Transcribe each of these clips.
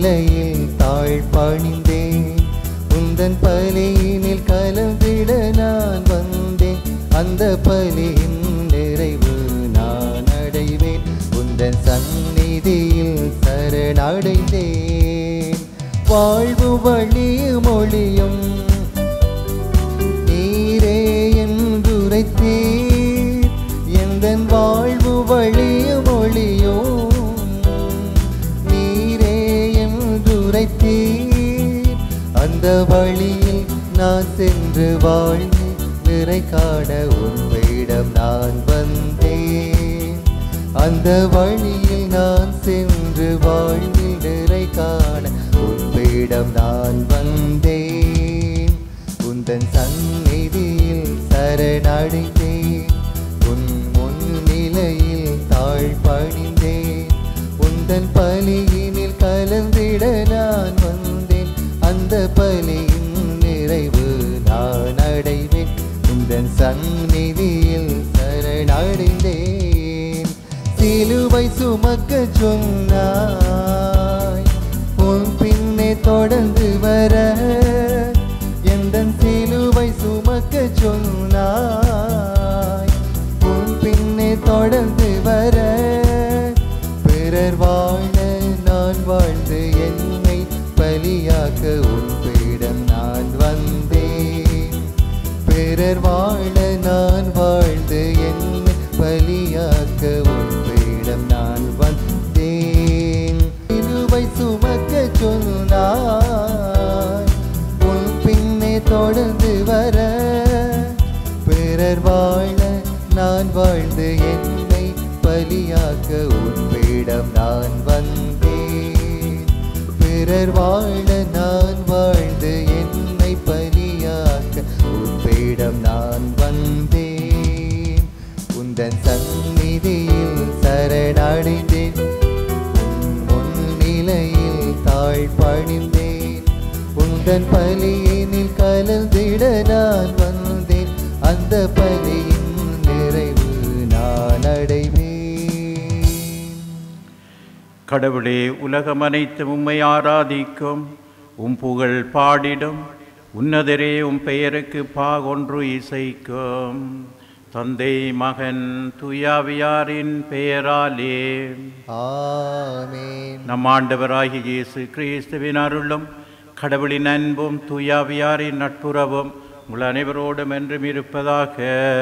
நிலையில் தாழ் பணிந்தேன் உந்தன் பலியினில் கலந்திட நான் வந்தேன் அந்த பலியின் நிறைவு நான் அடைவேன் உந்தன் சந்நிதியில் சரணடைந்தேன் வாழ்வு வழியும் ஒளியும் நீரே என்றுரைத்தீர் எந்தன் வாழ்வு வழியும் ஒளியும் நீரே என்றுரைத்தீர் அந்த வழியில் நான் சென்று வாழ்ந்து நிறை காண உன்னிடம் நான் வந்தேன் அந்த வழியில் நான் சென்று வாழ்ந்து நிறை காண உன்னிடம் நான் வந்தேன் உந்தன் சந்நிதியில் சரணடைந்தேன் உன் முன்னிலையில் தாழ் பணிந்தேன் உந்தன் பலியினில் கலந்திட நான் வந்தேன் அந்த பலியின் நிறைவு நான் அடைவேன் உந்தன் சந்நிதியில் சரணடைந்தேன் சிலுவை சுமக்க சொன்னாய் உன் பின்னே தொடர்ந்து வர எந்தன் சிலுவை சுமக்க சொன்னாய் உன் பின்னே தொடர்ந்து வர பிறர் வாழ நான் வாழ்ந்து என்னை பலியாக்க உன் பீடம் நான் வந்தேன் பிறர் வாழ நான் வாழ்ந்து என்னை பலியாக்க உன் பீடம் நான் வந்தேன் சிலுவை சுமக்க சொன்னாய் உன் பின்னே தொடர்ந்து வர பிறர் வாழ நான் வாழ்ந்து என்னை பலியாக்க உன் பீடம் நான் வந்தேன் பிறர் வாழ நான் வாழ்ந்து என்னை பலியாக்க உன் பீடம் நான் வந்தேன் உந்தன் சந்நிதியில் சரணடைந்தேன் உன் முன்னிலையில் தாழ் பணிந்தேன் உந்தன் பலியினில் கலந்திட நான் வந்தேன் அந்த பலியின் நிறைவு நான் அடைவேன் கடவுளே உலகம் அனைத்தும் உம்மை ஆராதிக்கும் உம் புகழ் பாடிடும் உன்னதரே உம் பெயருக்கு பாகொன்று இசைக்கும் தந்தை மகன் துயாவியாரின் பெயராலே ஆமென் நம் ஆண்டவராகிய இயேசு கிறிஸ்துவின் அருளும் கடவுளின் அன்பும் துயாவியாரின் நட்புறவும் உங்கள் அனைவரோடும் என்றும் இருப்பதாக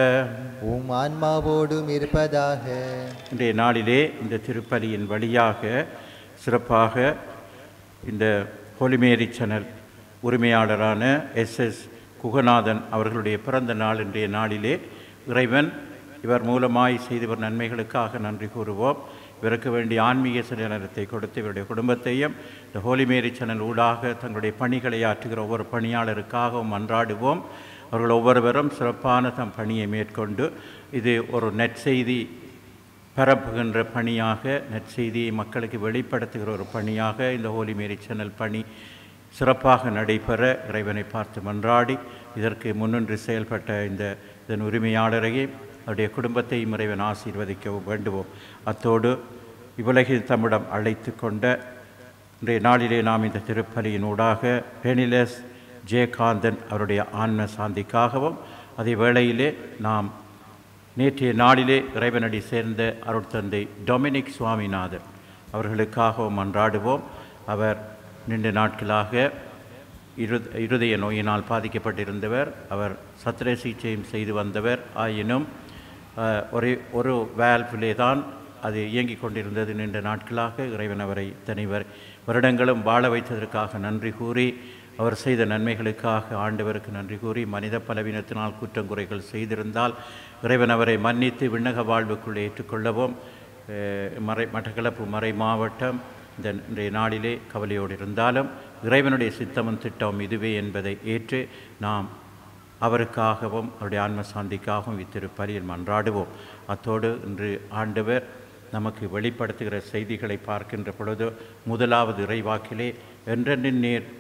உம் ஆன்மாவோடும் இருப்பதாக இன்றைய நாளிலே இந்த திருப்பலியின் வழியாக சிறப்பாக இந்த ஹோலிமேரி சேனல் உரிமையாளரான எஸ் எஸ் குகநாதன் அவர்களுடைய பிறந்த நாள் இன்றைய நாளிலே இறைவன் இவர் மூலமாய் செய்தவர் நன்மைகளுக்காக நன்றி கூறுவோம் இவருக்கு வேண்டிய ஆன்மீக சிலனத்தை கொடுத்து இவருடைய குடும்பத்தையும் இந்த ஹோலிமேரி சேனல் ஊடாக தங்களுடைய பணிகளை ஆற்றுகிற ஒவ்வொரு பணியாளருக்காகவும் மன்றாடுவோம் அவர்கள் ஒவ்வொருவரும் சிறப்பான தம் பணியை மேற்கொண்டு இது ஒரு நற்செய்தி பரப்புகின்ற பணியாக நற்செய்தியை மக்களுக்கு வெளிப்படுத்துகிற ஒரு பணியாக இந்த ஹோலி மேரி சேனல் பணி சிறப்பாக நடைபெற இறைவனை பார்த்து மன்றாடி இதற்கு முன்னின்று செயல்பட்ட இந்த இதன் உரிமையாளரையும் அவருடைய குடும்பத்தையும் இறைவன் ஆசீர்வதிக்க வேண்டுவோம் அத்தோடு இவ்வுலகில் தம்மிடம் அழைத்து கொண்ட இன்றைய நாளிலே நாம் இந்த திருப்பலியின் ஊடாக பெனிலஸ் ஜெயகாந்தன் அவருடைய ஆன்ம சாந்திக்காகவும் அதே வேளையிலே நாம் நேற்றைய நாளிலே இறைவனடி சேர்ந்த அருட்தந்தை டொமினிக் சுவாமிநாதன் அவர்களுக்காகவும் மன்றாடுவோம் அவர் நீண்ட நாட்களாக இரு இருதய நோயினால் பாதிக்கப்பட்டிருந்தவர் அவர் சத்திர சிகிச்சையும் செய்து வந்தவர் ஆயினும் அஹ், ஒரே ஒரு வேல்விலே தான் அது இயங்கிக் கொண்டிருந்தது நீண்ட நாட்களாக இறைவன் அவரை தனிவர் வருடங்களும் வாழ வைத்ததற்காக நன்றி கூறி அவர் செய்த நன்மைகளுக்காக ஆண்டவருக்கு நன்றி கூறி மனித பலவீனத்தினால் குற்றங்குறைகள் செய்திருந்தால் இறைவன் அவரை மன்னித்து விண்ணக வாழ்வுக்குள் ஏற்றுக்கொள்ளவும் அஹ், மறை மட்டக்களப்பு மறை மாவட்டம் இந்த இன்றைய நாளிலே கவலையோடு இருந்தாலும் இறைவனுடைய சித்தமும் திட்டமும் இதுவே என்பதை ஏற்று நாம் அவருக்காகவும் அவருடைய ஆன்ம சாந்திக்காகவும் இத்திருப்பலியில் மன்றாடுவோம் அத்தோடு இன்று ஆண்டவர் நமக்கு வெளிப்படுத்துகிற செய்திகளை பார்க்கின்ற பொழுது முதலாவது இறைவாக்கிலே என்றென்றின் நேர்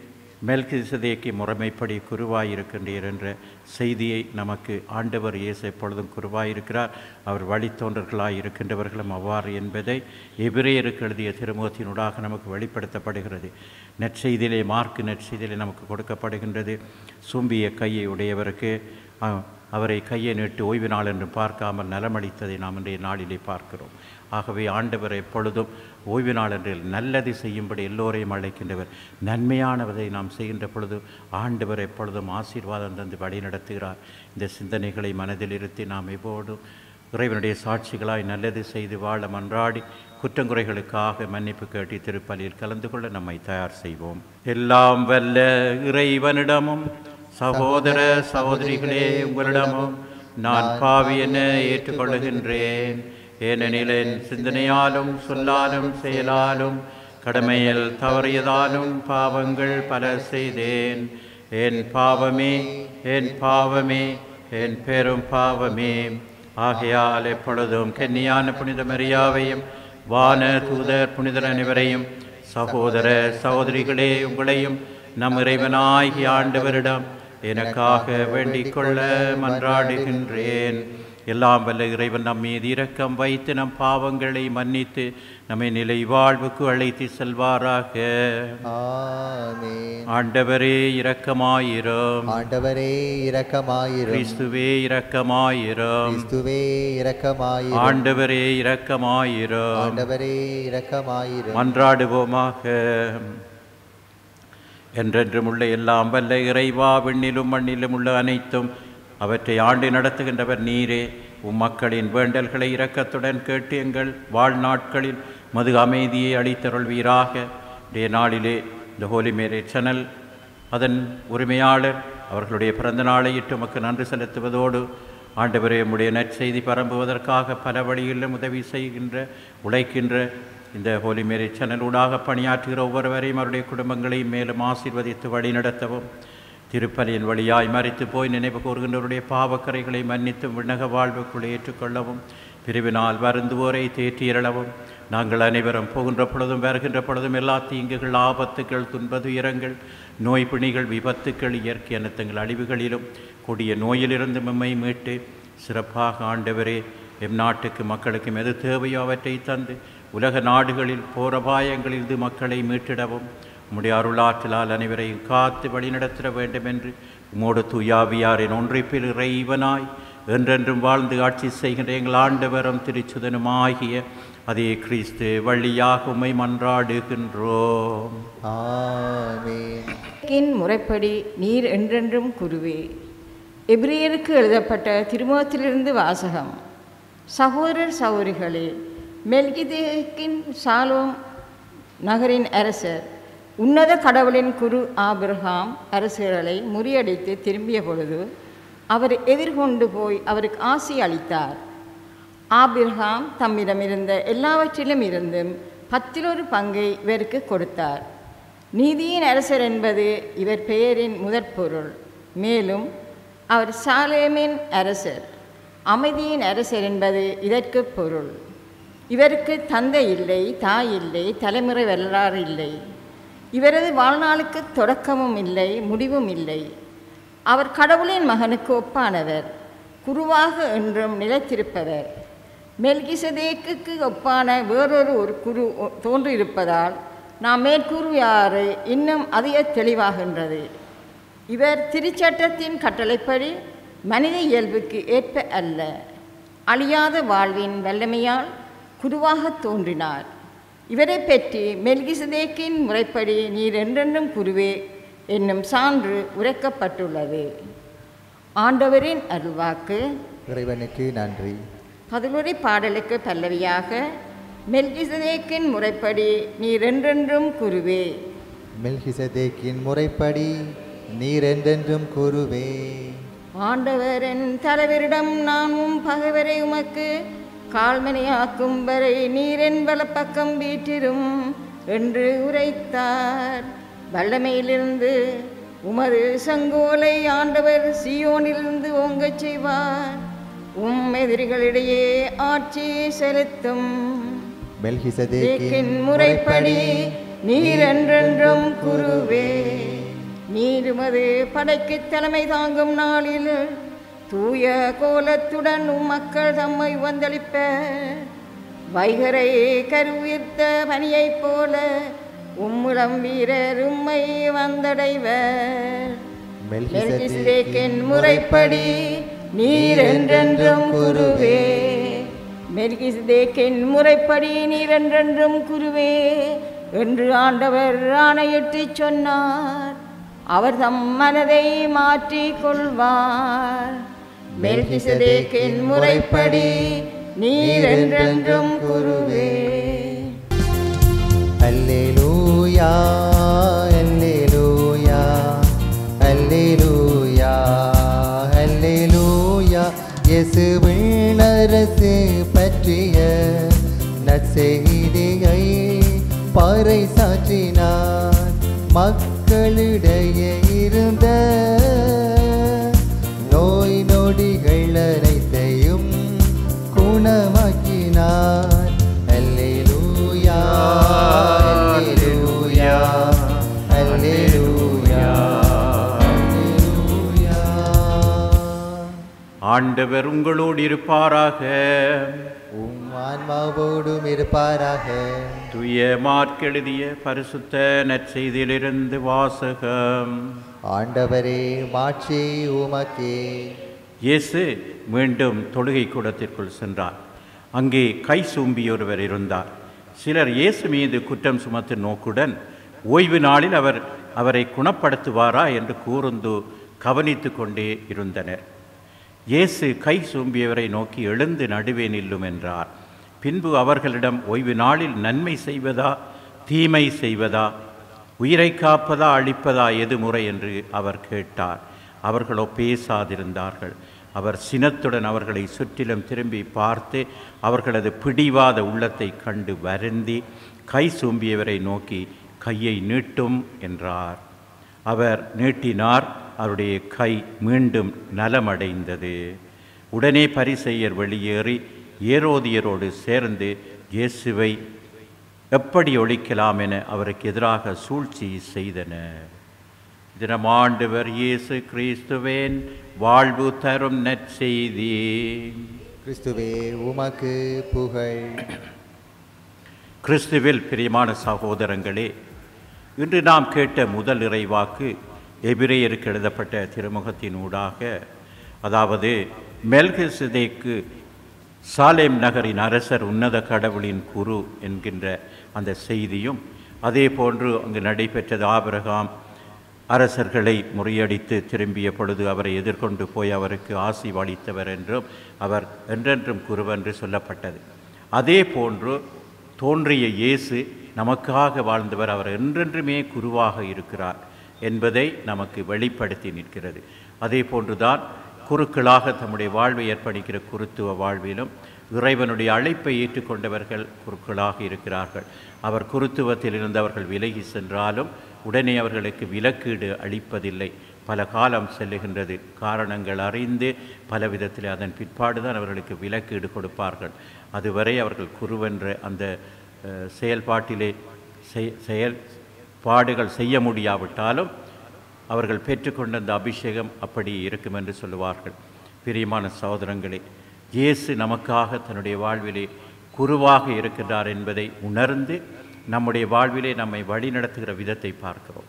மெல்கிசதேக்கு முறைமைப்படி குருவாயிருக்கின்றீர் என்ற செய்தியை நமக்கு ஆண்டவர் இயேசு எப்பொழுதும் குருவாயிருக்கிறார் அவர் வழித்தோன்றர்களாய் இருக்கின்றவர்களும் அவ்வாறு என்பதை எபிரேயருக்கு எழுதிய திருமுகத்தினூடாக நமக்கு வெளிப்படுத்தப்படுகிறது நற்செய்தியிலே மார்க்கு நற்செய்தியிலே நமக்கு கொடுக்கப்படுகின்றது சூம்பிய கையை உடையவருக்கு அ- அவரை கையை நீட்டு ஓய்வு நாள் என்று பார்க்காமல் நலமளித்ததை நாம் இன்றைய நாளிலே பார்க்கிறோம் ஆகவே ஆண்டவர் எப்பொழுதும் ஓய்வு நாள் என்று நல்லது செய்யும்படி எல்லோரையும் அழைக்கின்றவர் நன்மையானவதை நாம் செய்கின்ற பொழுது ஆண்டவர் எப்பொழுதும் ஆசீர்வாதம் தந்து வழிநடத்துகிறார் இந்த சிந்தனைகளை மனதில் இருத்தி நாம் எப்போதும் இறைவனுடைய சாட்சிகளாய் நல்லது செய்து வாழ மன்றாடி குற்றங்குறைகளுக்காக மன்னிப்பு கேட்டி திருப்பலியில் கலந்து கொள்ள நம்மை தயார் செய்வோம் எல்லாம் வல்ல இறைவனிடமும் சகோதர சகோதரிகளே உங்களிடமும் நான் பாவி என ஏற்றுக்கொள்ளுகின்றேன் ஏனெனில் என் சிந்தனையாலும் சொல்லாலும் செயலாலும் கடமையில் தவறியதாலும் பாவங்கள் பல செய்தேன் என் பாவமே என் பாவமே என் பெரும் பாவமே ஆகையால் எப்பொழுதும் கன்னியான புனித மரியாவையும் வான தூதர் புனிதர் அனைவரையும் சகோதர சகோதரிகளே உங்களையும் நம் இறைவனாகிய ஆண்டவரிடம் எனக்காக வேண்டிக் கொள்ள மன்றாடுகின்றேன் எல்லாம் வல்ல இறைவன் நம் மீது இரக்கம் வைத்து நம் பாவங்களை மன்னித்து நம்மை நிலை வாழ்வுக்கு அழைத்து செல்வாராக ஆமென் ஆண்டவரே இரக்கமாயிரும் ஆண்டவரே இரக்கமாயிரும் கிறிஸ்துவே இரக்கமாயிரும் கிறிஸ்துவே இரக்கமாயிரும் ஆண்டவரே இரக்கமாயிரும் ஆண்டவரே இரக்கமாயிரும் மன்றாடுவோமாக என்றென்றும் உள்ள எல்லாம் வல்ல இறைவா விண்ணிலும் மண்ணிலும் உள்ள அனைத்தும் அவற்றை ஆண்டு நடத்துகின்றவர் நீரே உம் மக்களின் வேண்டல்களை இரக்கத்துடன் கேட்டு எங்கள் வாழ்நாட்களில் மது அமைதியை அளித்தருள்வீராக இன்றைய நாளிலே இந்த ஹோலி மேரே சேனல் அதன் உரிமையாளர் அவர்களுடைய பிறந்த நாளையிட்டு உமக்கு நன்றி செலுத்துவதோடு ஆண்டவரே உம்முடைய நற்செய்தி பரம்புவதற்காக பல வழிகளிலும் உதவி செய்கின்ற உழைக்கின்ற இந்த ஹோலி மேரி சேனலூடாக பணியாற்றுகிற ஒவ்வொருவரையும் அவருடைய குடும்பங்களையும் மேலும் ஆசீர்வதித்து வழிநடத்தவும் திருப்பலியின் வழியாய் மறித்து போய் நினைவு கூறுகின்றவருடைய பாவக்கரைகளை மன்னித்து விண்ணக வாழ்வுக்குள் ஏற்றுக்கொள்ளவும் பிரிவினால் வருந்துவோரை தேற்றியறளவும் நாங்கள் அனைவரும் போகின்ற பொழுதும் வருகின்ற பொழுதும் எல்லா தீங்குகள் ஆபத்துக்கள் துன்பதுயரங்கள் நோய் பிணிகள் விபத்துக்கள் இயற்கை அனர்த்தங்கள் அழிவுகளிலும் கொடிய நோயிலிருந்து நம்மை மீட்டு சிறப்பாக ஆண்டவரே எம் நாட்டுக்கு மக்களுக்கும் எது தேவையோ அவற்றை தந்து உலக நாடுகளில் போரபாயங்களிலிருந்து மக்களை மீட்டிடவும் உம்முடைய அருளாற்றலால் அனைவரையும் காத்து வழிநடத்திட வேண்டும் என்று உம்மோடு தூயாவியாரின் ஒன்றிப்பில் இறைவனாய் என்றென்றும் வாழ்ந்து ஆட்சி செய்கின்ற எங்கள் ஆண்டவரும் திருச்சுதனுமாகிய அதே கிறிஸ்து வழியாக உம்மை மன்றாடுகின்றோம் ஆமென் கின் முறைப்படி நீர் என்றென்றும் குருவே எபிரேயருக்கு எழுதப்பட்ட திருமுகத்திலிருந்து வாசகம் சகோதரர் சகோதரிகளே மெல்கிதேக்கின் சாலோம் நகரின் அரசர் உன்னத கடவுளின் குரு ஆபிரகாம் அரசர்களை முறியடித்து திரும்பிய பொழுது அவர் எதிர்கொண்டு போய் அவருக்கு ஆசி அளித்தார் ஆபிரகாம் தம்மிடமிருந்த எல்லாவற்றிலும் இருந்தும் பத்திலொரு பங்கை இவருக்கு கொடுத்தார் நீதியின் அரசர் என்பது இவர் பெயரின் முதற் பொருள் மேலும் அவர் சாலேமின் அரசர் அமைதியின் அரசர் என்பது இதற்கு பொருள் இவருக்கு தந்தை இல்லை தாய் இல்லை தலைமுறை வரலாறு இல்லை இவரது வாழ்நாளுக்கு தொடக்கமும் இல்லை முடிவும் இல்லை அவர் கடவுளின் மகனுக்கு ஒப்பானவர் குருவாக என்றும் நிலைத்திருப்பவர் மெல்கிசதேக்குக்கு ஒப்பான வேறொரு ஒரு குரு ஒ- தோன்றியிருப்பதால் நாம் மேற்கூறியாறு இன்னும் அதிக தெளிவாகின்றது இவர் திருச்சட்டத்தின் கட்டளைப்படி மனித இயல்புக்கு ஏற்ப அல்ல அழியாத வாழ்வின் வல்லமையால் குருவாக தோன்றினார் இவரை பற்றி மெல்கிசதேக்கின் முறைப்படி நீர் என்றென்றும் குருவே என்னும் சான்று உரைக்கப்பட்டுள்ளது ஆண்டவரின் அருள்வாக்கு இறைவனுக்கு நன்றி பதிலுரை பாடலுக்கு பல்லவியாக மெல்கிசதேக்கின் முறைப்படி நீர் என்றென்றும் குருவே மெல்கிசதேக்கின் முறைப்படி நீர் என்றென்றும் கூறுவே ஆண்டவரின் தலைவரிடம் நான் உம் பகைவரை உமக்கு கால்மனையாக்கும் வரை நீரென் வலப்பக்கம் வீற்றிரும் என்று உரைத்தார் வல்லமையிலிருந்து உமது செங்கோலை ஆண்டவர் சியோனிலிருந்து ஓங்கச் செய்வார் உம் எதிரிகளிடையே ஆட்சி செலுத்தும் மெல்கிசதேக்கின் தேக்கின் முறைப்படி நீர் என்றென்றும் குருவே நீருமது படைக்கு தலைமை தாங்கும் நாளில் தூய கோலத்துடன் உம் மக்கள் தம்மை வந்தளிப்ப வைகரை கருவிர்த்த பனியைப் போல உம்முடம் வீரர் உம்மை வந்தடைவர் மெல்கிசேதேக்கின் முறைப்படி நீர் என்றென்றும் குருவே மெல்கிசேதேக்கின் முறைப்படி நீர் என்றென்றும் குருவே என்று ஆண்டவர் ஆணையிட்டு சொன்னார் அவர் தம் மனதை மாற்றிக் கொள்வார் மெல்கிசேதேக்கின் முறைப்படி நீர் என்றென்றும் குருவே அல்லேலூயா அல்லேலூயா அல்லேலூயா அல்லேலூயா இயேசுவின் அரசு பற்றிய நற்செய்தியை பாறை சாற்றினார் மக்களிடையே இருந்த நோய் நொடிகள் அனைத்தையும் குணமாக்கினார் அல்லேலூயா அல்லேலூயா அல்லேலூயா அல்லேலூயா ஆண்டவர் உங்களோடு இருப்பாராக உம் ஆன்மாவோடும் இருப்பாராக துய மார்க்கெழுதிய பரிசுத்த நற்செய்தியிலிருந்து வாசகம் ஆண்டவரே மாட்சி உமக்கே இயேசு மீண்டும் தொழுகை கூடத்திற்குள் சென்றார் அங்கே கை சூம்பியொருவர் இருந்தார் சிலர் இயேசு மீது குற்றம் சுமத்தும் நோக்குடன் ஓய்வு நாளில் அவர் அவரை குணப்படுத்துவாரா என்று கூர்ந்து கவனித்து கொண்டே இருந்தனர் இயேசு கை சூம்பியவரை நோக்கி எழுந்து நடுவே நில்லும் என்றார் பின்பு அவர்களிடம் ஓய்வு நாளில் நன்மை செய்வதா தீமை செய்வதா உயிரை காப்பதா அழிப்பதா எது முறை என்று அவர் கேட்டார் அவர்களோ பேசாதிருந்தார்கள் அவர் சினத்துடன் அவர்களை சுற்றிலும் திரும்பி பார்த்து அவர்களது பிடிவாத உள்ளத்தை கண்டு வருந்தி கை சூம்பியவரை நோக்கி கையை நீட்டும் என்றார் அவர் நீட்டினார் அவருடைய கை மீண்டும் நலமடைந்தது உடனே பரிசெயர் வெளியேறி ஏரோதியரோடு சேர்ந்து இயேசுவை எப்படி ஒழிக்கலாம் என அவருக்கு எதிராக சூழ்ச்சி செய்தனர் தினமாண்டவர் இயேசு கிறிஸ்துவேன் வாழ்வு தரும் நற்செய்தி கிறிஸ்துவே உமக்கு புகழ் கிறிஸ்துவில் பிரியமான சகோதரங்களே இன்று நாம் கேட்ட முதல் இறைவாக்கு எபிரேயருக்கு எழுதப்பட்ட திருமுகத்தின் ஊடாக அதாவது மெல்கிசதேக்கு சாலேம் நகரின் அரசர் உன்னத கடவுளின் குரு என்கின்ற அந்த செய்தியும் அதே போன்று அங்கு நடைபெற்றது ஆபிரகாம் அரசர்களை முறியடித்து திரும்பிய பொழுது அவரை எதிர்கொண்டு போய் அவருக்கு ஆசி அளித்தவர் என்றும் அவர் என்றென்றும் குருவென்று சொல்லப்பட்டது அதே போன்று தோன்றிய இயேசு நமக்காக வாழ்ந்தவர் அவர் என்றென்றுமே குருவாக இருக்கிறார் என்பதை நமக்கு வெளிப்படுத்தி நிற்கிறது அதே போன்றுதான் குருக்களாக தம்முடைய வாழ்வை ஏற்படுகிற குருத்துவ வாழ்விலும் இறைவனுடைய அழைப்பை ஏற்றுக்கொண்டவர்கள் குருக்களாக இருக்கிறார்கள் அவர் குருத்துவத்தில் இருந்தவர்கள் விலகி சென்றாலும் உடனே அவர்களுக்கு விலக்கீடு அளிப்பதில்லை பல காலம் செல்லுகின்றது காரணங்கள் அறிந்து பல விதத்தில் அதன் பிற்பாடுதான் அவர்களுக்கு விலக்கீடு கொடுப்பார்கள் அதுவரை அவர்கள் குருவென்ற அந்த அஹ், செயல்பாட்டிலே செய்- செயல்பாடுகள் செய்ய முடியாவிட்டாலும் அவர்கள் பெற்றுக்கொண்ட அந்த அபிஷேகம் அப்படி இருக்கும் என்று சொல்லுவார்கள் பிரியமான சகோதரங்களே இயேசு நமக்காக தன்னுடைய வாழ்விலே குருவாக இருக்கின்றார் என்பதை உணர்ந்து நம்முடைய வாழ்விலே நம்மை வழிநடத்துகிற விதத்தை பார்க்கிறோம்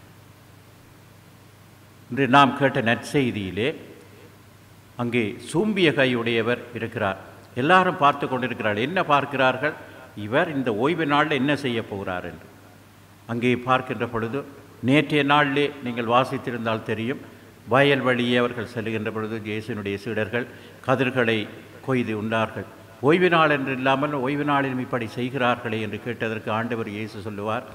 இன்று நாம் கேட்ட நற்செய்தியிலே அங்கே சூம்பிய கையுடையவர் இருக்கிறார் எல்லாரும் பார்த்து கொண்டிருக்கிறார்கள் என்ன பார்க்கிறார்கள் இவர் இந்த ஓய்வு நாளில் என்ன செய்ய போகிறார் என்று அங்கே பார்க்கின்ற பொழுது நேற்றைய நாளிலே நீங்கள் வாசித்திருந்தால் தெரியும் வயல் வழியே அவர்கள் செல்லுகின்ற பொழுது இயேசுனுடைய சீடர்கள் கதிர்களை கொய்து உண்டார்கள் ஓய்வு நாள் என்று இல்லாமல் ஓய்வு நாளிலும் இப்படி செய்கிறார்களே என்று கேட்டதற்கு ஆண்டவர் இயேசு சொல்லுவார்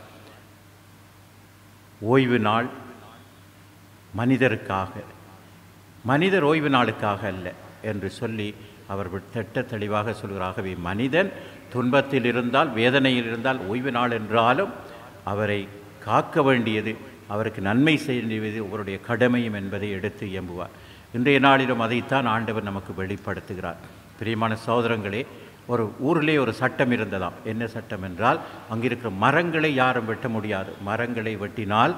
ஓய்வு நாள் மனிதருக்காக மனிதர் ஓய்வு நாளுக்காக அல்ல என்று சொல்லி அவர் திட்ட தெளிவாக சொல்கிறாகவே மனிதன் துன்பத்தில் இருந்தால் வேதனையில் இருந்தால் ஓய்வு நாள் என்றாலும் அவரை காக்க வேண்டியது அவருக்கு நன்மை செய்ய வேண்டியது அவருடைய கடமையும் என்பதை எடுத்து இயம்புவார் இன்றைய நாளிலும் அதைத்தான் ஆண்டவர் நமக்கு வெளிப்படுத்துகிறார் பிரியமான சகோதரங்களே ஒரு ஊரிலே ஒரு சட்டம் இருந்ததாம் என்ன சட்டம் என்றால் அங்கிருக்கிற மரங்களை யாரும் வெட்ட முடியாது மரங்களை வெட்டினால்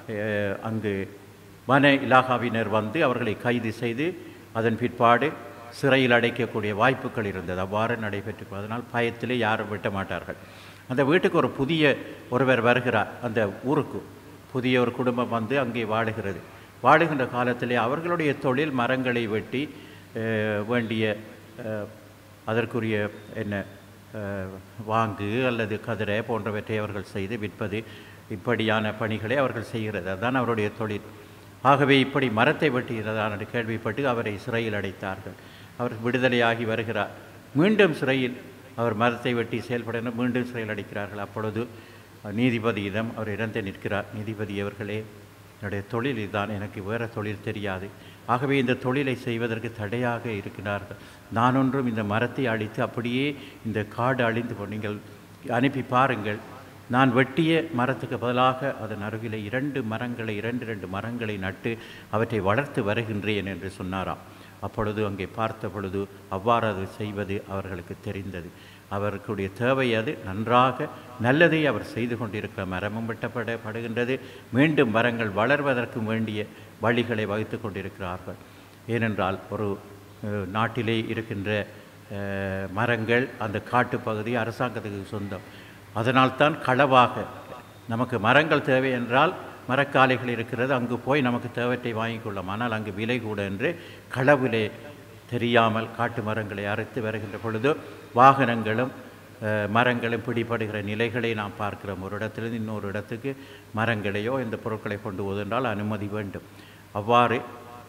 அஹ், அங்கு வன இலாகாவினர் வந்து அவர்களை கைது செய்து அதன் பிற்பாடு சிறையில் அடைக்கக்கூடிய வாய்ப்புகள் இருந்தது அவ்வாறு நடைபெற்று அதனால் பயத்திலே யாரும் விட்ட மாட்டார்கள் அந்த வீட்டுக்கு ஒரு புதிய ஒருவர் வருகிறார் அந்த ஊருக்கு புதிய ஒரு குடும்பம் வந்து அங்கே வாழுகிறது வாழுகின்ற காலத்திலே அவர்களுடைய தொழில் மரங்களை வெட்டி அஹ், வேண்டிய அஹ், அதற்குரிய என்ன அஹ், வாங்கு அல்லது கதிரை போன்றவற்றை அவர்கள் செய்து விற்பது இப்படியான பணிகளை அவர்கள் செய்கிறது அதுதான் அவருடைய தொழில் ஆகவே இப்படி மரத்தை வெட்டுகிறதான என்று கேள்விப்பட்டு அவரை சிறையில் அடைத்தார்கள் அவர் விடுதலையாகி வருகிறார் மீண்டும் சிறையில் அவர் மரத்தை வெட்டி செயல்பட மீண்டும் சிறையில் அடைக்கிறார்கள் அப்பொழுது நீதிபதியிடம் அவர் இறந்து நிற்கிறார் நீதிபதி அவர்களே என்னுடைய தொழில் இதுதான் எனக்கு வேறு தொழில் தெரியாது ஆகவே இந்த தொழிலை செய்வதற்கு தடையாக இருக்கிறார்கள் நான் ஒன்றும் இந்த மரத்தை அழித்து அப்படியே இந்த காடு அழிந்து போ- நீங்கள் அனுப்பி பாருங்கள் நான் வெட்டிய மரத்துக்கு பதிலாக அதன் அருகிலே இரண்டு மரங்களை இரண்டு இரண்டு மரங்களை நட்டு அவற்றை வளர்த்து வருகின்றேன் என்று சொன்னாராம் அப்பொழுது அங்கே பார்த்த பொழுது அவ்வாறு அது செய்வது அவர்களுக்கு தெரிந்தது அவர்களுடைய தேவை அது நன்றாக நல்லதை அவர் செய்து கொண்டிருக்கிற மரமும் வெட்டப்பட படுகின்றது மீண்டும் மரங்கள் வளர்வதற்கு வேண்டிய வழிகளை வகுத்து கொண்டிருக்கிறார்கள் ஏனென்றால் ஒரு அஹ், நாட்டிலே இருக்கின்ற அஹ், மரங்கள் அந்த காட்டுப்பகுதி அரசாங்கத்துக்கு சொந்தம் அதனால்தான் களவாக நமக்கு மரங்கள் தேவை என்றால் மரக்காலைகள் இருக்கிறது அங்கு போய் நமக்கு தேவற்றை வாங்கிக் கொள்ளலாம் ஆனால் அங்கு விலை கூட என்று களவிலே தெரியாமல் காட்டு மரங்களை அறுத்து வருகின்ற பொழுது வாகனங்களும் அஹ், மரங்களும் பிடிபடுகிற நிலைகளை நாம் பார்க்கிறோம் ஒரு இடத்திலிருந்து இன்னொரு இடத்துக்கு மரங்களையோ இந்த பொருட்களை கொண்டு போவதென்றால் அனுமதி வேண்டும் அவ்வாறு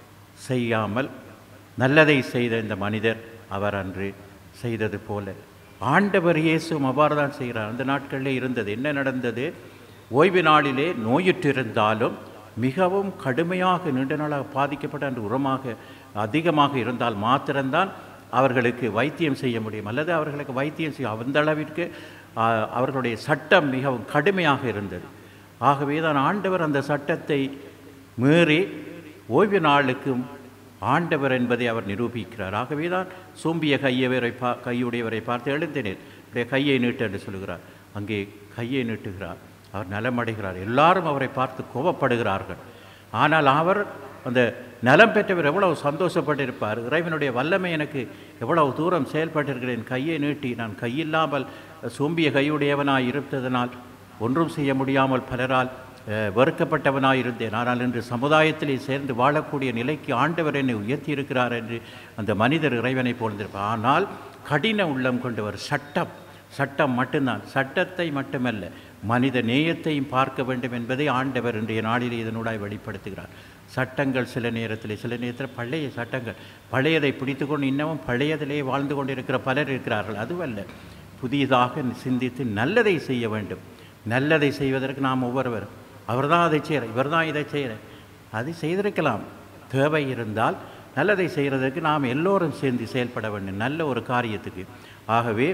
செய்யாமல் நல்லதை செய்த இந்த மனிதர் அவர் அன்று செய்தது போல ஆண்டவர் இயேசுவும் அவ்வாறு தான் செய்கிறார் அந்த நாட்களிலே இருந்தது என்ன நடந்தது ஓய்வு நாளிலே நோயுற்றிருந்தாலும் மிகவும் கடுமையாக நீண்ட நாளாக பாதிக்கப்பட்ட அந்த உரமாக அதிகமாக இருந்தால் மாத்திரம்தான் அவர்களுக்கு வைத்தியம் செய்ய முடியும் அல்லது அவர்களுக்கு வைத்தியம் செய்ய அந்த அளவிற்கு ஆ, அவர்களுடைய சட்டம் மிகவும் கடுமையாக இருந்தது ஆகவே தான் ஆண்டவர் அந்த சட்டத்தை மீறி ஓய்வு நாளுக்கும் ஆண்டவர் என்பதை அவர் நிரூபிக்கிறார் ஆகவே தான் சோம்பிய கையவரை பா கையுடையவரை பார்த்து எழுந்தினேன் அப்படியே கையை நீட்டு என்று சொல்கிறார் அங்கே கையை நீட்டுகிறார் அவர் நலமடைகிறார் எல்லாரும் அவரை பார்த்து கோபப்படுகிறார்கள் ஆனால் அவர் அந்த நலம் பெற்றவர் எவ்வளவு சந்தோஷப்பட்டிருப்பார் இறைவனுடைய வல்லமை எனக்கு எவ்வளவு தூரம் செயல்பட்டிருக்கிறேன் கையை நீட்டி நான் கையில்லாமல் சோம்பிய கையுடையவனாய் இருப்பதனால் ஒன்றும் செய்ய முடியாமல் பலரால் அஹ், வெறுக்கப்பட்டவனாய் இருந்தேன் ஆனால் இன்று சமுதாயத்திலே சேர்ந்து வாழக்கூடிய நிலைக்கு ஆண்டவர் என்னை உயர்த்தி இருக்கிறார் என்று அந்த மனிதர் இறைவனை போழ்ந்திருப்பார் ஆனால் கடின உள்ளம் கொண்டவர் சட்டம் சட்டம் மட்டும்தான் சட்டத்தை மட்டுமல்ல மனித நேயத்தையும் பார்க்க வேண்டும் என்பதை ஆண்டவர் இன்றைய நாளிலே இதனூடாய் வெளிப்படுத்துகிறார் சட்டங்கள் சில நேரத்தில் சில நேரத்தில் பழைய சட்டங்கள் பழையதை பிடித்துக்கொண்டு இன்னமும் பழையதிலே வாழ்ந்து கொண்டிருக்கிற பலர் இருக்கிறார்கள் அதுவல்ல புதியதாக சிந்தித்து நல்லதை செய்ய வேண்டும் நல்லதை செய்வதற்கு நாம் ஒவ்வொருவரும் அவர்தான் அதை செய்கிறார் இவர்தான் இதை செய்கிறார் அதை செய்திருக்கலாம் தேவை இருந்தால் நல்லதை செய்கிறதுக்கு நாம் எல்லோரும் சேர்ந்து செயல்பட வேண்டும் நல்ல ஒரு காரியத்துக்கு ஆகவே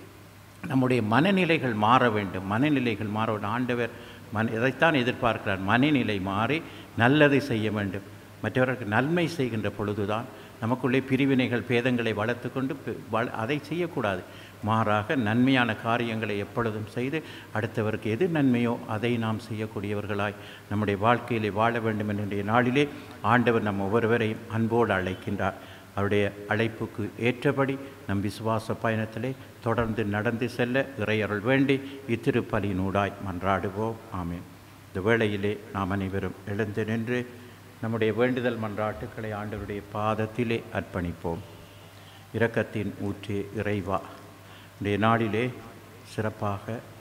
நம்முடைய மனநிலைகள் மாற வேண்டும் மனநிலைகள் மாற வேண்டும் ஆண்டவர் மன இதைத்தான் எதிர்பார்க்கிறார் மனநிலை மாறி நல்லதை செய்ய வேண்டும் மற்றவர்களுக்கு நன்மை செய்கின்ற பொழுதுதான் நமக்குள்ளே பிரிவினைகள் பேதங்களை வளர்த்து கொண்டு பி- வள- அதை செய்யக்கூடாது மாறாக நன்மையான காரியங்களை எப்பொழுதும் செய்து அடுத்தவருக்கு எது நன்மையோ அதை நாம் செய்யக்கூடியவர்களாய் நம்முடைய வாழ்க்கையிலே வாழ வேண்டும் என்ற நாளிலே ஆண்டவர் நம் ஒவ்வொருவரையும் அன்போடு அழைக்கின்றார் அவருடைய அழைப்புக்கு ஏற்றபடி நம் விசுவாச பயணத்திலே தொடர்ந்து நடந்து செல்ல இறையருள் வேண்டி இத்திருப்பலினூடாய் மன்றாடுவோம் ஆமென் இந்த வேளையிலே நாம் அனைவரும் எழுந்து நின்று நம்முடைய வேண்டுதல் மன்றாட்டுக்களை ஆண்டவருடைய பாதத்திலே அர்ப்பணிப்போம் இரக்கத்தின் ஊற்றே இறைவா இன்றைய நாளிலே சிறப்பாக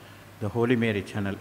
த ஹோலி மேரி சேனல்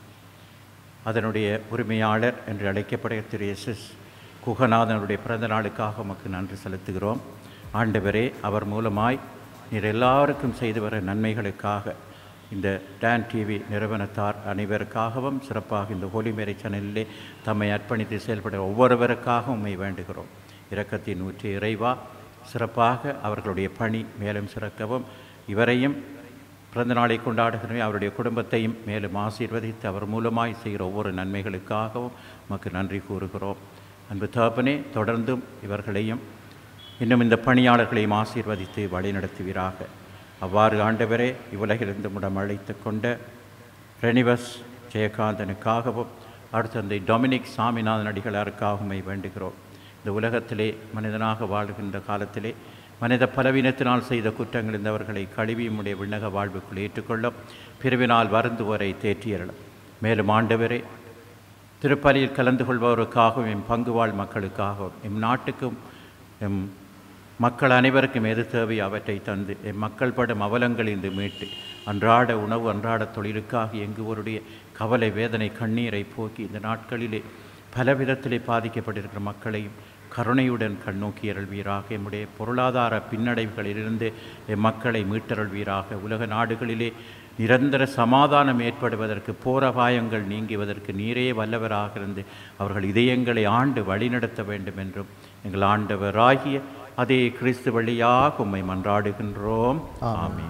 அதனுடைய உரிமையாளர் என்று அழைக்கப்படுகிற திரு எஸ் எஸ் குகநாதனுடைய பிறந்த நாளுக்காக உமக்கு நன்றி செலுத்துகிறோம் ஆண்டவரே அவர் மூலமாய் நீர் எல்லாருக்கும் செய்து வர நன்மைகளுக்காக இந்த டான் டிவி நிறுவனத்தார் அனைவருக்காகவும் சிறப்பாக இந்த ஹோலி மேரி சேனலிலே தம்மை அர்ப்பணித்து செயல்பட ஒவ்வொருவருக்காக உம்மை வேண்டுகிறோம் இரக்கத்தின் ஊற்றி இறைவா சிறப்பாக அவர்களுடைய பணி மேலும் சிறக்கவும் இவரையும் பிறந்த நாளை கொண்டாடுகிறவே அவருடைய குடும்பத்தையும் மேலும் ஆசீர்வதித்து அவர் மூலமாய் செய்கிற ஒவ்வொரு நன்மைகளுக்காகவும் உமக்கு நன்றி கூறுகிறோம் அன்பு தகப்பனே தொடர்ந்தும் இவர்களையும் இன்னும் இந்த பணியாளர்களையும் ஆசீர்வதித்து வழிநடத்துவீராக அவ்வாறு ஆண்டவரே இவ்வுலகிலிருந்து முடம் அழைத்து கொண்ட ரெனிவஸ் ஜெயகாந்தனுக்காகவும் அடுத்தந்தை டொமினிக் சாமிநாதன் அடிகளாருக்காக உம்மை வேண்டுகிறோம் இந்த உலகத்திலே மனிதனாக வாழ்கின்ற காலத்திலே மனித பலவீனத்தினால் செய்த குற்றங்கள் இருந்தவர்களை கழுவி உடைய விண்ணக வாழ்வுக்குள் ஏற்றுக்கொள்ளும் பிரிவினால் வருந்துவரை தேற்றியறலும் மேலும் ஆண்டவரே திருப்பலியில் கலந்து கொள்பவருக்காகவும் எம் பங்கு வாழ் மக்களுக்காகவும் எம் நாட்டுக்கும் எம் மக்கள் அனைவருக்கும் எது தேவை அவற்றை தந்து எம் மக்கள் படும் அவலங்களிலிருந்து மீட்டு அன்றாட உணவு அன்றாட தொழிலுக்காக எங்குவருடைய கவலை வேதனை கண்ணீரை போக்கி இந்த நாட்களிலே பல விதத்திலே பாதிக்கப்பட்டிருக்கிற மக்களையும் கருணையுடன் கண்ணோக்கி அருள்வீராக எம்முடைய பொருளாதார பின்னடைவுகளிலிருந்து எம் மக்களை மீட்டருள்வீராக உலக நாடுகளிலே நிரந்தர சமாதானம் ஏற்படுவதற்கு போரபாயங்கள் நீங்குவதற்கு நீரே வல்லவராக இருந்து அவர்கள் இதயங்களை ஆண்டு வழிநடத்த வேண்டும் என்றும் எங்கள் ஆண்டவராகிய அதே கிறிஸ்து வழியாக உம்மை மன்றாடுகின்றோம் ஆமென்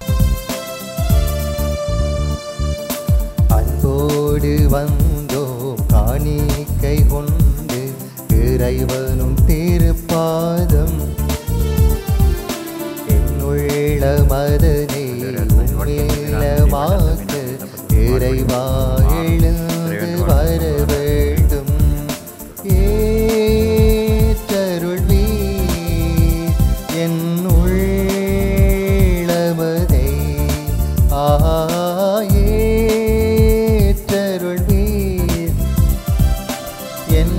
அன்போடு வந்தோம் காணிக்கை கொண்டு இறைவனும் திருப்பாதம் என்னுள்ள மதனை உம்மில்லமாக்க இறைவா எழுந்து வர வேண்டும் ஏற்றருள்வீ என் உள்ளமதை ஆற்றருள்வீர் என்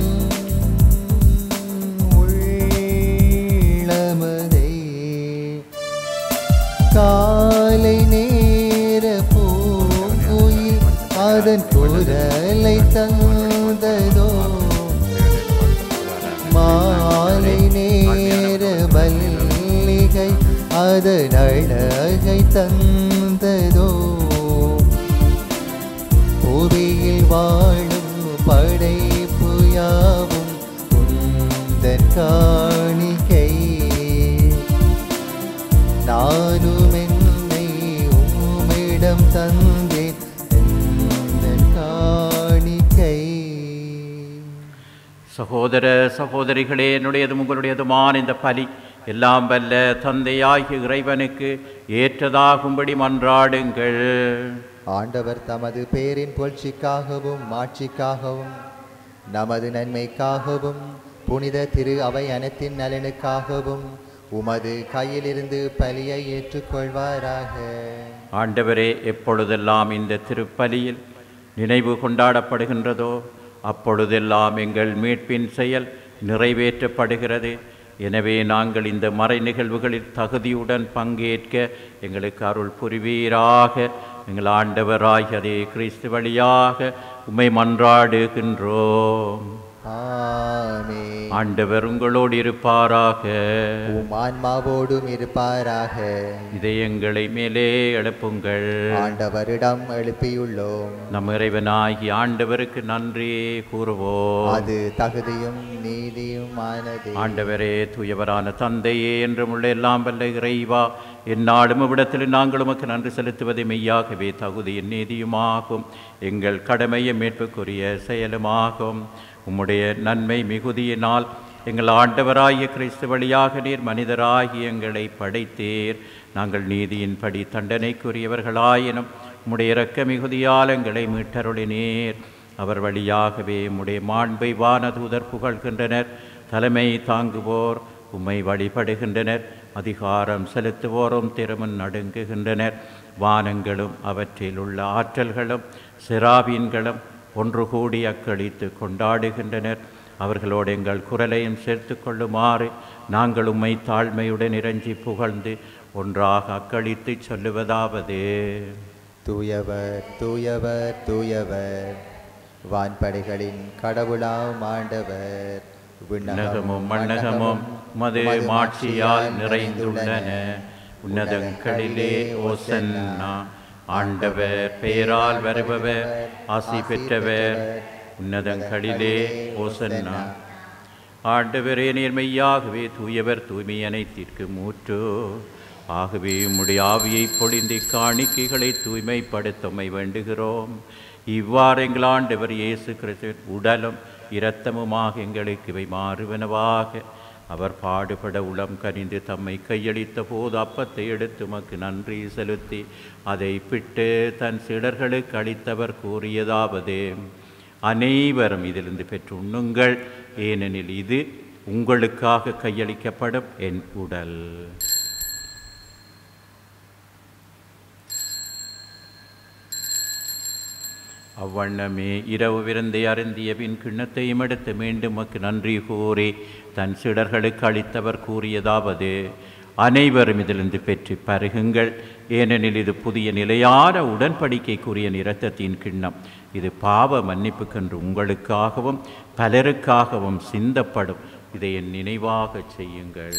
உள்ளமதை காலை நேர பூங்குயில் அதன் குரலை தந்ததோ மாலை நேர மல்லிகை அதன் அழகை தந்ததோ புவியில் வாழும் படைப்பு யாவும் உந்தன் காணிக்கை நானும் என்னை உம்மிடம் தந்தேன் எந்தன் காணிக்கை சகோதர சகோதரிகளே என்னுடையதும் உங்களுடையதுமான இந்த பலி எல்லாம் வல்ல தந்தையாகிய இறைவனுக்கு ஏற்றதாகும்படி மன்றாடுங்கள் ஆண்டவர் தமது பேரின் புகழ்ச்சிக்காகவும் மாட்சிக்காகவும் நமது நன்மைக்காகவும் புனித திரு அவை அனைத்தின் நலனுக்காகவும் உமது கையிலிருந்து பலியை ஏற்றுக்கொள்வாராக ஆண்டவரே எப்பொழுதெல்லாம் இந்த திருப்பலியில் நினைவு கொண்டாடப்படுகின்றதோ அப்பொழுதெல்லாம் எங்கள் மீட்பின் செயல் நிறைவேற்றப்படுகிறது எனவே நாங்கள் இந்த மறை நிகழ்வுகளில் தகுதியுடன் பங்கேற்க எங்களுக்கு அருள் புரிவீராக எங்கள் ஆண்டவராகிய அதே கிறிஸ்து வழியாக உம்மை மன்றாடுகின்றோம் ஆமே ஆண்டவர் உங்களோடு இருப்பாராக உம் ஆன்மாவோடும் இருப்பாராக இதயங்களை மேலே எழுப்புங்கள் ஆண்டவரிடம் எழுப்பியுள்ளோம் நம் இறைவனாகி ஆண்டவருக்கு நன்றி கூறுவோம் அது தகுதியும் நீதியும் ஆனது ஆண்டவரே தூயவரான தந்தையே என்றும் உள்ள எல்லாம் வல்ல இறைவா எந்நாளும் இவ்விடத்தில் நாங்கள் உமக்கு நன்றி செலுத்துவது மெய்யாகவே தகுதியின் நீதியுமாகும் எங்கள் கடமையை மீட்புக்குரிய செயலுமாகும் உம்முடைய நன்மை மிகுதியினால் எங்கள் ஆண்டவராகிய கிறிஸ்து வழியாக நீர் மனிதராகி எங்களை படைத்தீர் நாங்கள் நீதியின்படி தண்டனைக்குரியவர்களாயினும் உம்முடைய இரக்க மிகுதியால் எங்களை மீட்டருளினீர் அவர் வழியாகவே உம்முடைய மாண்பை வானதூதர் புகழ்கின்றனர் தலைமை தாங்குவோர் உம்மை வழிபடுகின்றனர் அதிகாரம் செலுத்துவோரும் திருமன் நடுங்குகின்றனர் வானங்களும் அவற்றில் உள்ள ஆற்றல்களும் சிராபீன்களும் ஒன்று கூடி அக்களித்து கொண்டாடுகின்றனர் அவர்களோடு எங்கள் குரலையும் சேர்த்து கொள்ளுமாறு நாங்கள் உம்மை தாழ்மையுடன் இறைஞ்சி புகழ்ந்து ஒன்றாக அக்களித்து சொல்லுவதாவது தூயவர் தூயவர் தூயவர் வான்படைகளின் கடவுளாம் ஆண்டவர் விண்ணகமும் மண்ணகமும் மது மாட்சியால் நிறைந்துள்ளன உன்னதங்களிலே ஓசன்னா ஆண்டவர் பெயரால் வருபவர் ஆசி பெற்றவர் உன்னதங்களிலே ஓசன்னா ஆண்டவரே நேர்மையாகவே தூயவர் தூய்மை அனைத்திற்கு மூற்று ஆகவே உம்முடைய ஆவியை பொழிந்து காணிக்கைகளை தூய்மைப்படுத்தமை வேண்டுகிறோம் இவ்வாறு எங்கள் ஆண்டவர் இயேசு கிறிஸ்துவின் உடலும் இரத்தமுமாக எங்களுக்கு இவை மாறுவனவாக அவர் பாடுபட உளம் கனிந்து தம்மை கையளித்த போது அப்பத்தை எடுத்து உமக்கு நன்றி செலுத்தி அதை பிட்டு தன் சிடர்களுக்கு அளித்தவர் கூறியதாவது அனைவரும் இதிலிருந்து பெற்று உண்ணுங்கள் ஏனெனில் இது உங்களுக்காக கையளிக்கப்படும் என் உடல் அவ்வண்ணமே இரவு விருந்தை அருந்திய பின் கிண்ணத்தையும் எடுத்து மீண்டும் மக்கு நன்றி கூறி தன் சிடர்களுக்கு அளித்தவர் கூறியதாவது அனைவரும் இதிலிருந்து பெற்று பருகுங்கள் ஏனெனில் இது புதிய நிலையான உடன்படிக்கைக்குரிய இரத்தத்தின் கிண்ணம் இது பாவ மன்னிப்புக்கென்று உங்களுக்காகவும் பலருக்காகவும் சிந்தப்படும் இதை என் நினைவாகச் செய்யுங்கள்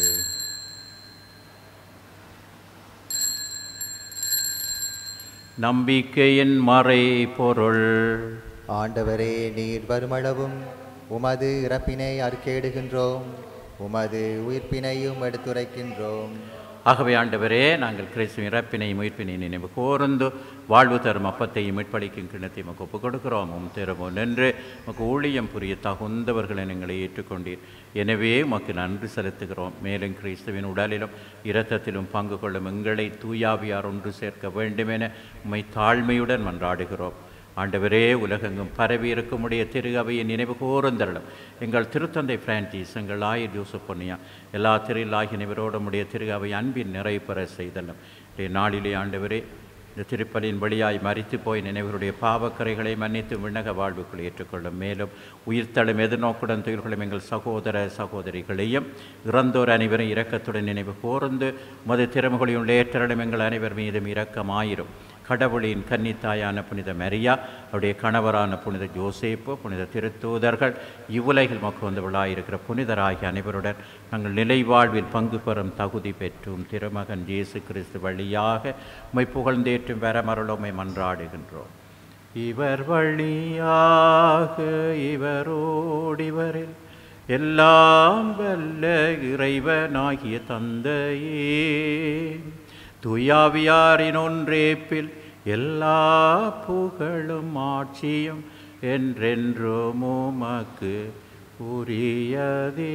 நம்பிக்கையின் மறை பொருள் ஆண்டவரே நீர் வருமளவும் உமது இறப்பினை அறிக்கையிடுகின்றோம் உமது உயிர்ப்பினையும் எடுத்துரைக்கின்றோம் ஆகவே ஆண்டவரே நாங்கள் கிறிஸ்துவின் இறப்பினையும் உயிர்ப்பினை நினைவு கூர்ந்து வாழ்வு தரும் அப்பத்தையும் மீட்பளிக்கும் கிண்ணத்தை உமக்கு ஒப்புக் கொடுக்கிறோம் உம் திறமோ நின்று உமக்கு ஊழியம் புரிய தகுந்தவர்களை எங்களை ஏற்றுக்கொண்டீர் எனவே உமக்கு நன்றி செலுத்துகிறோம் மேலும் கிறிஸ்துவின் உடலிலும் இரத்தத்திலும் பங்கு கொள்ளும் எங்களை தூயாவியார் ஒன்று சேர்க்க வேண்டுமென உம்மை தாழ்மையுடன் மன்றாடுகிறோம் ஆண்டவரே உலகெங்கும் பரவி இருக்குமுடைய திரு அவையை நினைவு கூர்ந்தருளும் எங்கள் திருத்தந்தை பிரான்சிஸ் எங்கள் ஆயர் ஜோசப் பொன்னியா எல்லா திருளாகி நிவரோட உடைய திரு அவை அன்பின் நிறைவு பெற செய்தலும் இன்றைய நாளிலே ஆண்டவரே இந்த திருப்பலின் வழியாய் மறித்து போய் நினைவருடைய பாவக்கரைகளை மன்னித்து விண்ணக வாழ்வுக்குள் ஏற்றுக்கொள்ளும் மேலும் உயிர்த்தலும் எதிர்நோக்குடன் துயில்களும் எங்கள் சகோதர சகோதரிகளையும் இறந்தோர் அனைவரும் இரக்கத்துடன் நினைவு கூர்ந்து மது திறமைகளையும் ஏற்றலும் எங்கள் அனைவர் மீதும் இரக்கமாயிரும் கடவுளின் கன்னித்தாயான புனித மரியா அவருடைய கணவரான புனித ஜோசேப்பு புனித திருத்தூதர்கள் இவ்வுலகில் மக்கள் வந்தவளாயிருக்கிற புனிதராகிய அனைவருடன் நாங்கள் நிலை வாழ்வில் பங்கு பெறும் தகுதி பெற்றும் திருமகன் இயேசு கிறிஸ்து வழியாக உம்மை புகழ்ந்தேற்றும் வரமருளுமை மன்றாடுகின்றோம் இவர் வழியாக இவரோடிவரில் எல்லாம் வல்ல இறைவனாகிய தந்தையே துயாவியாரின் ஒன்றேப்பில் எல்லா புகழும் ஆட்சியும் என்றென்றும் உமக்கு உரியதே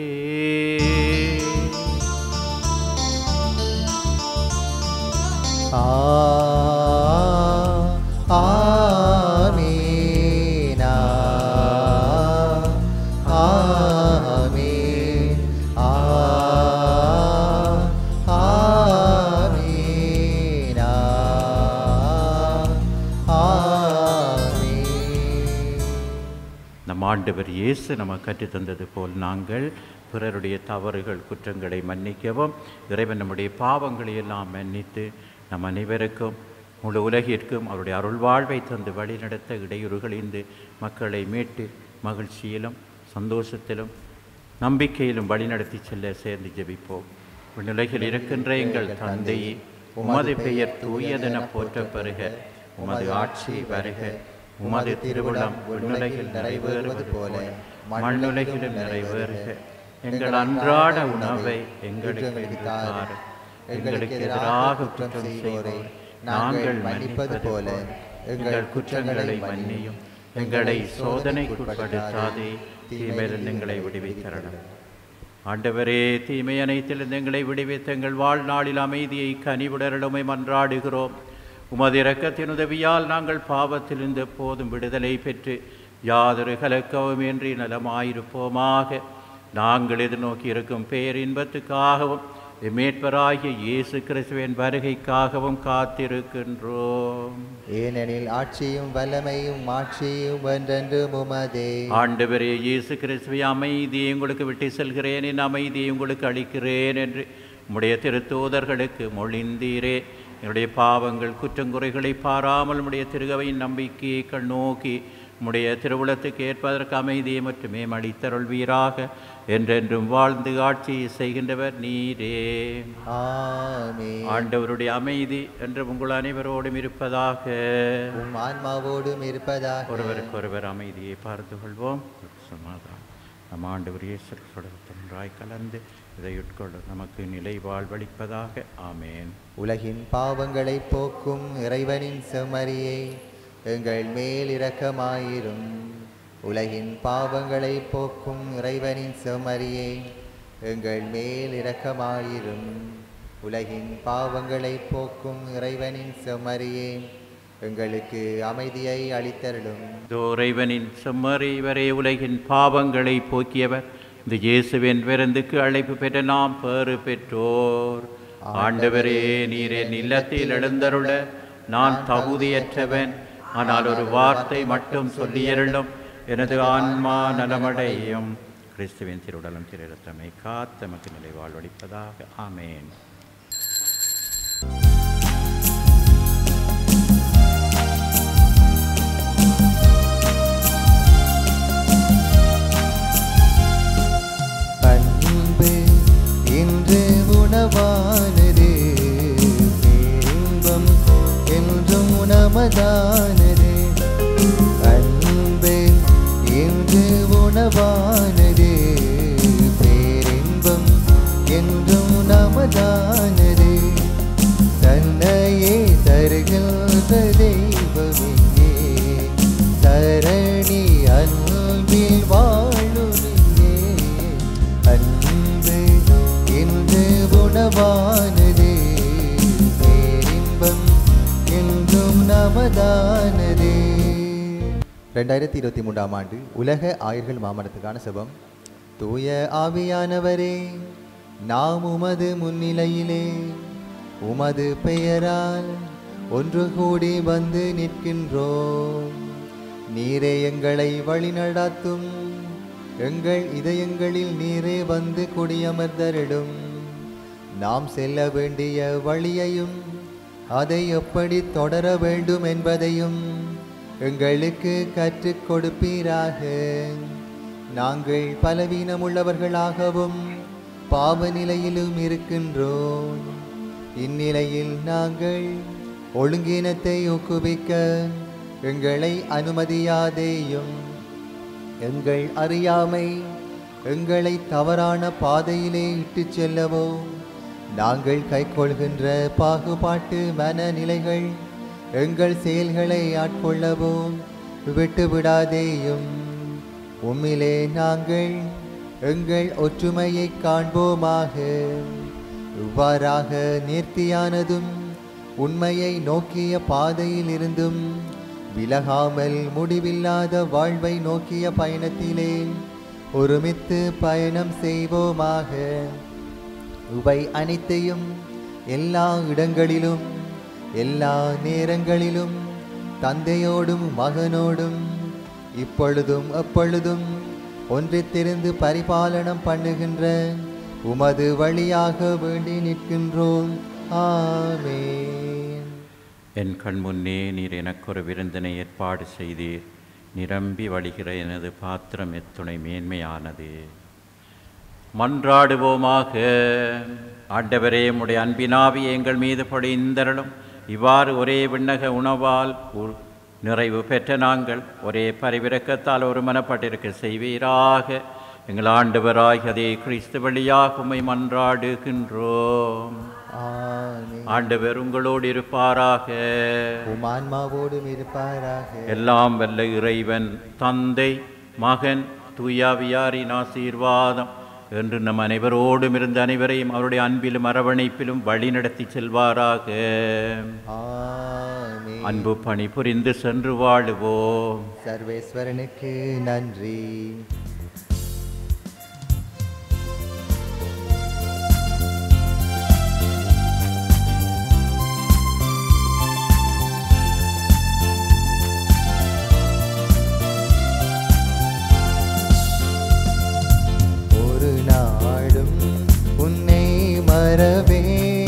ஆ ஆமீனா ஆமீன் ஆ ஆமீனா ஆமீன் நம் ஆண்டவர் இயேசு நமக்கு கற்றுத்தந்தது போல் நாங்கள் பிறருடைய தவறுகள் குற்றங்களை மன்னிக்கவும் இறைவன் நம்முடைய பாவங்களை எல்லாம் மன்னித்து நம் அனைவருக்கும் முழு உலகிற்கும் அவருடைய அருள்வாழ்வை தந்து வழிநடத்த இடையூறுகளிந்து மக்களை மீட்டு மகிழ்ச்சியிலும் சந்தோஷத்திலும் நம்பிக்கையிலும் வழிநடத்தி செல்ல சேர்ந்து ஜெபிப்போம் விண்ணுலகில் இருக்கின்ற எங்கள் தந்தையே உமது பெயர் தூயதென போற்றப் பெறுக உமது ஆட்சி வருக உமது திருவிழம் விண்ணுலகில் நிறைவேறுவது போல மண்ணுலகிலும் நிறைவேறுக எங்கள் அன்றாட உணவை எங்களுக்கு இன்று தாரும் எங்களுக்கு எதிராக குற்றம் செய்வோரை நாங்கள் மன்னிப்பது போல எங்கள் குற்றங்களை மன்னியும் எங்களை சோதனைக்குட்படுத்தாதே தீமையிலிருந்து எங்களை விடுவித்தரணும் ஆண்டவரே தீமை அனைத்திலிருந்து எங்களை விடுவித்து எங்கள் வாழ்நாளில் அமைதியை கனிவுடருளுமை மன்றாடுகிறோம் உமது இரக்கத்தின் உதவியால் நாங்கள் பாவத்திலிருந்து எப்போதும் விடுதலை பெற்று யாதொரு கலக்கவுமின்றி நலமாயிருப்போமாக நாங்கள் எதிர்நோக்கி இருக்கும் பேரின்பத்துக்காகவும் மீட்பராகிய இயேசு கிறிஸ்துவின் வருகைக்காகவும் காத்திருக்கின்றோம் ஏனெனில் ஆட்சியும் வல்லமையும் மாட்சியும் என்றென்றும் உமதே ஆண்டவரே இயேசு கிறிஸ்துவை அமைதியை உங்களுக்கு விட்டு செல்கிறேன் என் அமைதியை உங்களுக்கு அளிக்கிறேன் என்று உம்முடைய திருத்தூதர்களுக்கு மொழிந்தீரே என்னுடைய பாவங்கள் குற்றங்குறைகளை பாராமல் உம்முடைய திருகவையின் நம்பிக்கையை கண்ணோக்கி உம்முடைய திருவுளத்துக்கு ஏற்பதற்கு அமைதியை மட்டுமே அளித்தருள்வீராக என்றென்றும் வாழ்ந்து ஆட்சி செய்கின்றவர் நீரே ஆமென் ஆண்டவருடைய அமைதி என்று உங்கள் அனைவரோடும் இருப்பதாக உம் ஆன்மாவோடும் இருப்பதாக ஒருவருக்கு ஒருவர் அமைதியை பார்த்து கொள்வோம் சமாதானம் நம் ஆண்டவர் இயேசு தொடர்பாய் கலந்து இதை உட்கொள்ள நமக்கு நிலை வாழ்வளிப்பதாக ஆமேன் உலகின் பாவங்களை போக்கும் இறைவனின் செம்மறியே எங்கள் மேல் இரக்கமாயிரும் உலகின் பாவங்களை போக்கும் இறைவனின் செம்மறியே எங்கள் மேல் இரக்கமாயிரும் உலகின் பாவங்களை போக்கும் இறைவனின் செம்மறியே எங்களுக்கு அமைதியை அளித்தருளும் தோரைவனின் செம்மறி வரை உலகின் பாவங்களை போக்கியவர் இந்த இயேசுவின் விருந்துக்கு அழைப்பு பெற்ற நாம் பேறு பெற்றோர் ஆண்டவரே நீர் என் இல்லத்தில் எழுந்தருள நான் தகுதியற்றவன் ஆனால் ஒரு வார்த்தை மட்டும் சொல்லியருளும் எனது ஆன்மா நலமடையும் கிறிஸ்துவின் திருவுடலும் திருத்தமை காத்தமக்கு நிலை வாழ்வளிப்பதாக ஆமேன் அன்பு இன்று உணவானது பேரின்பம் என்றும் உணமதானது அன்பு இன்று உணவானது பேரின்பம் என்றும் நமதானது தன்னையே தருகின்ற தெய்வமிங்கே தரணி அன்பில் வாழுமிங்கே அன்பு இன்று உணவானது பேரின்பம் என்றும் நமதானது ரெண்டாயிரத்தி இருபத்தி மூன்றாம் ஆண்டு உலக ஆயர்கள் மாமரத்துக்கான செபம் தூய ஆவியானவரே நாம் உமது முன்னிலையிலே உமது பெயரால் ஒன்று கூடி வந்து நிற்கின்றோம் நீரே எங்களை வழிநடாத்தும் எங்கள் இதயங்களில் நீரே வந்து குடியமர்ந்தரிடும் நாம் செல்ல வேண்டிய வழியையும் அதை எப்படி தொடர வேண்டும் என்பதையும் எங்களுக்கு கற்றுக் கொடுப்பீராக நாங்கள் பலவீனமுள்ளவர்களாகவும் பாவ நிலையிலும் இருக்கின்றோம் இந்நிலையில் நாங்கள் ஒழுங்கீனத்தை ஊக்குவிக்க எங்களை அனுமதியாதேயும் எங்கள் அறியாமை எங்களை தவறான பாதையிலே இட்டுச் செல்லவோ நாங்கள் கைக்கொள்கின்ற பாகுபாட்டு மனநிலைகள் எங்கள் செயல்களை ஆட்கொள்ளவோ விட்டுவிடாதேயும் உம்மிலே நாங்கள் எங்கள் ஒற்றுமையை காண்போமாக இவ்வாறாக நேர்த்தியானதும் உண்மையை நோக்கிய பாதையில் இருந்தும் விலகாமல் முடிவில்லாத வாழ்வை நோக்கிய பயணத்திலே ஒருமித்து பயணம் செய்வோமாக இவை அனைத்தையும் எல்லா இடங்களிலும் எல்லா நேரங்களிலும் தந்தையோடும் மகனோடும் இப்பொழுதும் எப்பொழுதும் ஒன்றித்திருந்து பரிபாலனம் பண்ணுகின்ற உமது வழியாக வேண்டி நிற்கின்றோம் ஆமென் என் கண் முன்னே நீர் எனக்கொரு விருந்தினை ஏற்பாடு செய்தீர் நிரம்பி வழிகிற எனது பாத்திரம் எத்துணை மேன்மையானது மன்றாடுவோமாக ஆண்டவரே உம்முடைய அன்பினாவி எங்கள் மீது பொழிந்தருளும் இவ்வாறு ஒரே விண்ணக உணவால் உ- நிறைவு பெற்ற நாங்கள் ஒரே பரிவிரக்கத்தால் ஒரு மனப்பட்டிருக்க செய்வீராக எங்கள் ஆண்டவராகிய அதே கிறிஸ்து வழியாக உம்மை மன்றாடுகின்றோம் ஆமென் ஆண்டவர் உங்களோடு இருப்பாராக உம் ஆன்மாவோடும் இருப்பாராக எல்லாம் வல்ல இறைவன் தந்தை மகன் தூயாவியாரின் ஆசீர்வாதம் என்று நம் அனைவரோடும் இருந்த அனைவரையும் அவருடைய அன்பிலும் அரவணைப்பிலும் வழிநடத்தி செல்வாராக ஆமென் அன்பு பணி புரிந்து சென்று வாழுவோம் சர்வேஸ்வரனுக்கு நன்றி ஒரு நாளும் உன்னை மறவே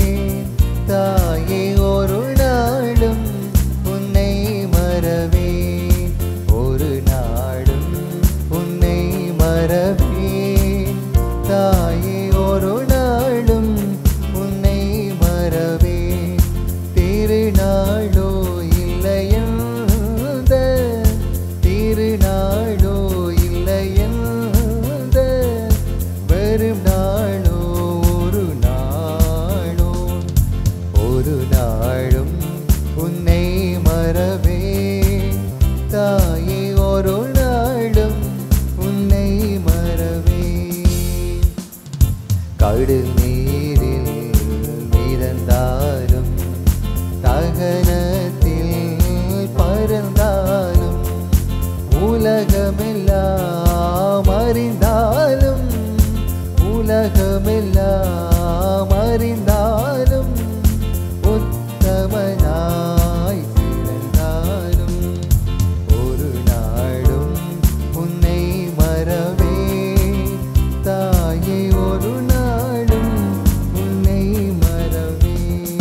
தாயே ஒரு நாளும் உன்னை மறவே ஒரு நாளும் உன்னை மறவே தாயே ஒரு நாளும் உன்னை மறவே திருநாளோ இல்லையந்த திருநாளோ இல்லையந்த வெறும் நாளோ ஒரு நாளோ ஒரு நாளும் உன்னை மறவே தாயே ஒரு நாளும் உன்னை மறவே கடு நீரில் மிதந்தாலும் தகனத்தில் உலகமெல்லாம் அறிந்தாலும் உலகமெல்லாம் அறிந்தாலும் உத்தமனாய் பிறந்தாலும் ஒரு நாளும் உன்னை மறவே தாயே ஒரு நாளும் உன்னை மறவே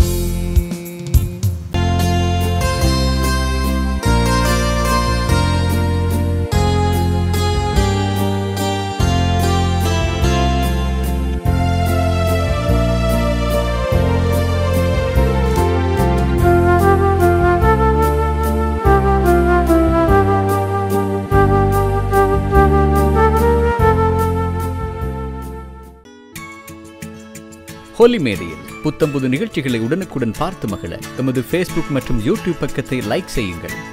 ஹோலி மேடையில் புத்தம்புது நிகழ்ச்சிகளை உடனுக்குடன் பார்த்து மகிழ எமது ஃபேஸ்புக் மற்றும் யூடியூப் பக்கத்தை லைக் செய்யுங்கள்